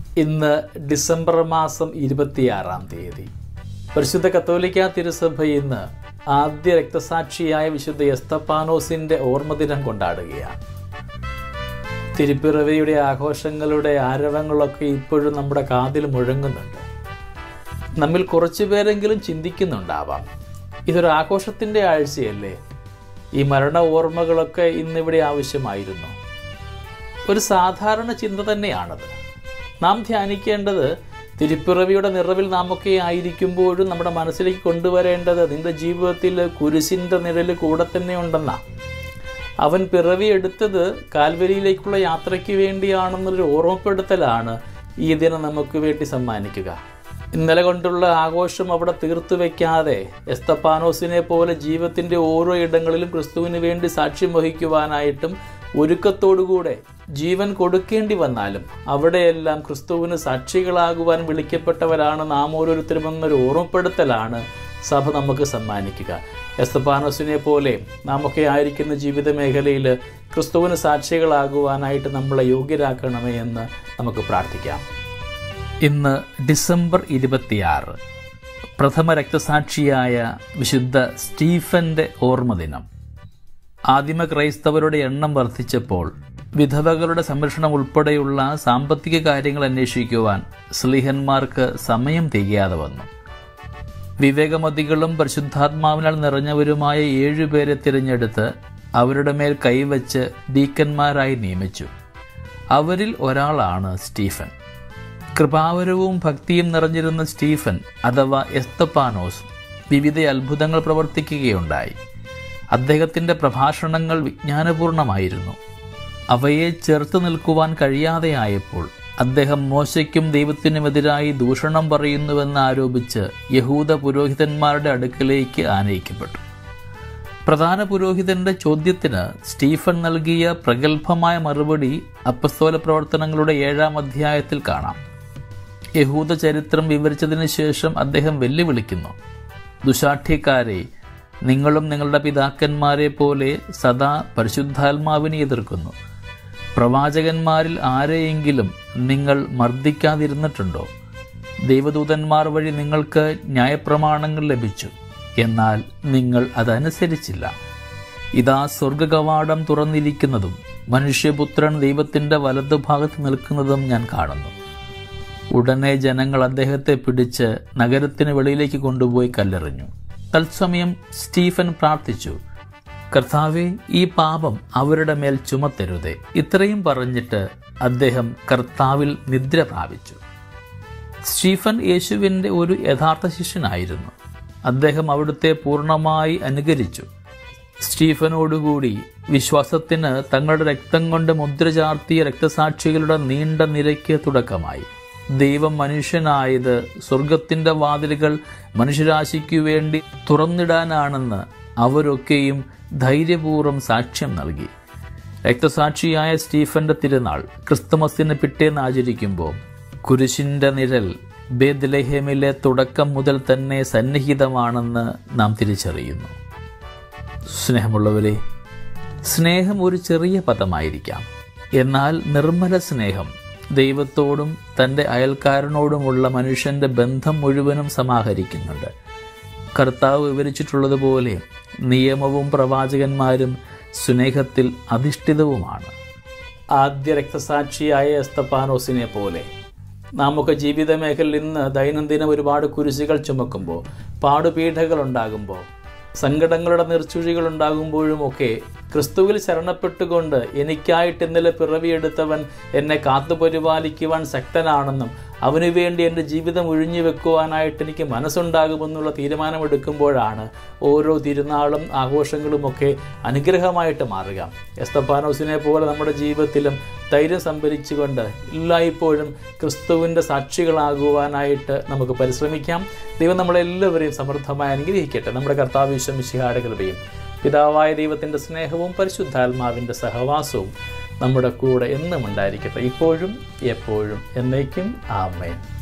ഇന്ന് ഡിസംബർ മാസം ഇരുപത്തിയാറാം തീയതി പരിശുദ്ധ കത്തോലിക്ക തിരുസഭ ഇന്ന് ആദ്യ രക്തസാക്ഷിയായ വിശുദ്ധ എസ്തപ്പാനോസിൻ്റെ ഓർമ്മദിനം കൊണ്ടാടുകയാണ് തിരുപ്പിറവിയുടെ ആഘോഷങ്ങളുടെ ആരവങ്ങളൊക്കെ ഇപ്പോഴും നമ്മുടെ കാതിൽ മുഴങ്ങുന്നുണ്ട് നമ്മിൽ കുറച്ചു പേരെങ്കിലും ചിന്തിക്കുന്നുണ്ടാവാം ഇതൊരു ആഘോഷത്തിൻ്റെ ആഴ്ചയല്ലേ ഈ മരണ ഓർമ്മകളൊക്കെ ഇന്നിവിടെ ആവശ്യമായിരുന്നു ഒരു സാധാരണ ചിന്ത തന്നെയാണത് നാം ധ്യാനിക്കേണ്ടത് തിരുപ്പിറവിയുടെ നിറവിൽ നാമൊക്കെ ആയിരിക്കുമ്പോഴും നമ്മുടെ മനസ്സിലേക്ക് കൊണ്ടുവരേണ്ടത് നിന്റെ ജീവിതത്തിൽ കുരിശിൻ്റെ നിഴൽ കൂടെ തന്നെ ഉണ്ടെന്നാ അവൻ പിറവി എടുത്തത് കാൽവരിയിലേക്കുള്ള യാത്രയ്ക്ക് വേണ്ടിയാണെന്നൊരു ഓർമ്മപ്പെടുത്തലാണ് ഈ ദിനം നമുക്ക് വേണ്ടി സമ്മാനിക്കുക ഇന്നലെ കൊണ്ടുള്ള ആഘോഷം അവിടെ തീർത്തു വെക്കാതെ എസ്തപ്പാനോസിനെ പോലെ ജീവിതത്തിൻ്റെ ഓരോ ഇടങ്ങളിലും ക്രിസ്തുവിന് വേണ്ടി സാക്ഷ്യം വഹിക്കുവാനായിട്ടും ഒരുക്കത്തോടുകൂടെ ജീവൻ കൊടുക്കേണ്ടി വന്നാലും അവിടെയെല്ലാം ക്രിസ്തുവിന് സാക്ഷികളാകുവാൻ വിളിക്കപ്പെട്ടവരാണ് നാം ഓരോരുത്തരും എന്നൊരു ഓർമ്മപ്പെടുത്തലാണ് സഭ നമുക്ക് സമ്മാനിക്കുക എസ്തപ്പാനോസിനെ പോലെ നാമൊക്കെ ആയിരിക്കുന്ന ജീവിത മേഖലയിൽ ക്രിസ്തുവിന് സാക്ഷികളാകുവാനായിട്ട് നമ്മളെ യോഗ്യരാക്കണമേ എന്ന് നമുക്ക് പ്രാർത്ഥിക്കാം ഇന്ന് ഡിസംബർ ഇരുപത്തിയാറ് പ്രഥമ രക്തസാക്ഷിയായ വിശുദ്ധ സ്റ്റീഫന്റെ ഓർമ്മദിനം ആദിമ ക്രൈസ്തവരുടെ എണ്ണം വർദ്ധിച്ചപ്പോൾ വിധവകളുടെ സംരക്ഷണം ഉൾപ്പെടെയുള്ള സാമ്പത്തിക കാര്യങ്ങൾ അന്വേഷിക്കുവാൻ സ്ലീഹന്മാർക്ക് സമയം തികയാതെ വന്നു വിവേകമതികളും പരിശുദ്ധാത്മാവിനാൽ നിറഞ്ഞവരുമായ ഏഴുപേരെ തിരഞ്ഞെടുത്ത് അവരുടെ മേൽ കൈവച്ച് ഡീക്കന്മാരായി നിയമിച്ചു അവരിൽ ഒരാളാണ് സ്റ്റീഫൻ കൃപാവരവും ഭക്തിയും നിറഞ്ഞിരുന്ന സ്റ്റീഫൻ അഥവാ എസ്തപ്പാനോസ് വിവിധ അത്ഭുതങ്ങൾ പ്രവർത്തിക്കുകയുണ്ടായി അദ്ദേഹത്തിൻ്റെ പ്രഭാഷണങ്ങൾ വിജ്ഞാനപൂർണമായിരുന്നു അവയെ ചെറുത്തു നിൽക്കുവാൻ കഴിയാതെയായപ്പോൾ അദ്ദേഹം മോശയ്ക്കും ദൈവത്തിനുമെതിരായി ദൂഷണം പറയുന്നുവെന്ന് ആരോപിച്ച് യഹൂദ പുരോഹിതന്മാരുടെ അടുക്കലേക്ക് ആനയിക്കപ്പെട്ടു പ്രധാന പുരോഹിതന്റെ ചോദ്യത്തിന് സ്റ്റീഫൻ നൽകിയ പ്രഗത്ഭമായ മറുപടി അപ്പസ്തോല പ്രവർത്തനങ്ങളുടെ ഏഴാം അധ്യായത്തിൽ കാണാം യഹൂദ ചരിത്രം വിവരിച്ചതിന് ശേഷം അദ്ദേഹം വെല്ലുവിളിക്കുന്നു ദുശാഠ്യക്കാരെ നിങ്ങളും നിങ്ങളുടെ പിതാക്കന്മാരെ പോലെ സദാ പരിശുദ്ധാത്മാവിനെ എതിർക്കുന്നു പ്രവാചകന്മാരിൽ ആരെയെങ്കിലും നിങ്ങൾ മർദ്ദിക്കാതിരുന്നിട്ടുണ്ടോ ദൈവദൂതന്മാർ വഴി നിങ്ങൾക്ക് ന്യായപ്രമാണങ്ങൾ ലഭിച്ചു എന്നാൽ നിങ്ങൾ അതനുസരിച്ചില്ല ഇതാ സ്വർഗകവാടം തുറന്നിരിക്കുന്നതും മനുഷ്യപുത്രൻ ദൈവത്തിൻ്റെ വലതുഭാഗത്ത് നിൽക്കുന്നതും ഞാൻ കാണുന്നു ഉടനെ ജനങ്ങൾ അദ്ദേഹത്തെ പിടിച്ച് നഗരത്തിന് വെളിയിലേക്ക് കൊണ്ടുപോയി കല്ലെറിഞ്ഞു തത്സമയം സ്റ്റീഫൻ പ്രാർത്ഥിച്ചു കർത്താവെ ഈ പാപം അവരുടെ മേൽ ചുമത്തരുതേ ഇത്രയും പറഞ്ഞിട്ട് അദ്ദേഹം കർത്താവിൽ നിദ്ര പ്രാപിച്ചു സ്റ്റീഫൻ യേശുവിൻ്റെ ഒരു യഥാർത്ഥ ശിഷ്യനായിരുന്നു അദ്ദേഹം അവിടുത്തെ പൂർണ്ണമായി അനുകരിച്ചു സ്റ്റീഫനോടുകൂടി വിശ്വാസത്തിന് തങ്ങളുടെ രക്തം കൊണ്ട് മുദ്ര ചാർത്തിയ രക്തസാക്ഷികളുടെ നീണ്ട നിരയ്ക്ക് തുടക്കമായി ദൈവം മനുഷ്യനായത് സ്വർഗത്തിൻ്റെ വാതിലുകൾ മനുഷ്യരാശിക്കു വേണ്ടി തുറന്നിടാനാണെന്ന് അവരൊക്കെയും ധൈര്യപൂർവ്വം സാക്ഷ്യം നൽകി രക്തസാക്ഷിയായ സ്റ്റീഫന്റെ തിരുനാൾ ക്രിസ്തുമസിന് പിറ്റേന്ന് ആചരിക്കുമ്പോൾ കുരിശിന്റെ നിഴൽ ബേദ്ലഹേമിലെ തുടക്കം മുതൽ തന്നെ സന്നിഹിതമാണെന്ന് നാം തിരിച്ചറിയുന്നു സ്നേഹമുള്ളവരെ സ്നേഹം ഒരു ചെറിയ പദമായിരിക്കാം എന്നാൽ നിർമ്മല സ്നേഹം ദൈവത്തോടും തൻ്റെ അയൽക്കാരനോടുമുള്ള മനുഷ്യൻ്റെ ബന്ധം മുഴുവനും സമാഹരിക്കുന്നുണ്ട് കർത്താവ് വിവരിച്ചിട്ടുള്ളതുപോലെ നിയമവും പ്രവാചകന്മാരും സ്നേഹത്തിൽ അധിഷ്ഠിതവുമാണ് ആദ്യ രക്തസാക്ഷിയായ എസ്തപ്പാനോസിനെ പോലെ നാമൊക്കെ ജീവിത മേഖലയിൽ ഇന്ന് ദൈനംദിനം ഒരുപാട് കുരിശുകൾ ചുമക്കുമ്പോൾ പാടുപീഠകൾ ഉണ്ടാകുമ്പോൾ സങ്കടങ്ങളുടെ നിർച്ചുഴികൾ ഉണ്ടാകുമ്പോഴുമൊക്കെ ക്രിസ്തുവിൽ ശരണപ്പെട്ടുകൊണ്ട് എനിക്കായിട്ട് ഇന്നലെ പിറവിയെടുത്തവൻ എന്നെ കാത്തുപരിപാലിക്കുവാൻ ശക്തനാണെന്നും അവനു വേണ്ടി എൻ്റെ ജീവിതം ഒഴിഞ്ഞു വെക്കുവാനായിട്ട് എനിക്ക് മനസ്സുണ്ടാകുമെന്നുള്ള തീരുമാനമെടുക്കുമ്പോഴാണ് ഓരോ തിരുനാളും ആഘോഷങ്ങളുമൊക്കെ അനുഗ്രഹമായിട്ട് മാറുക എസ്തപ്പാനോസിനെ പോലെ നമ്മുടെ ജീവിതത്തിലും ധൈര്യം സംഭരിച്ചുകൊണ്ട് എല്ലായ്പ്പോഴും ക്രിസ്തുവിൻ്റെ സാക്ഷികളാകുവാനായിട്ട് നമുക്ക് പരിശ്രമിക്കാം ദൈവം നമ്മളെല്ലാവരെയും സമൃദ്ധമായി അനുഗ്രഹിക്കട്ടെ നമ്മുടെ കർത്താവ് വിശ്വമിശിഹാടെ കൃപയും പിതാവായ ദൈവത്തിൻ്റെ സ്നേഹവും പരിശുദ്ധാത്മാവിൻ്റെ സഹവാസവും നമ്മുടെ കൂടെ എന്നും ഉണ്ടായിരിക്കട്ടെ ഇപ്പോഴും എപ്പോഴും എന്നേക്കും ആമേൻ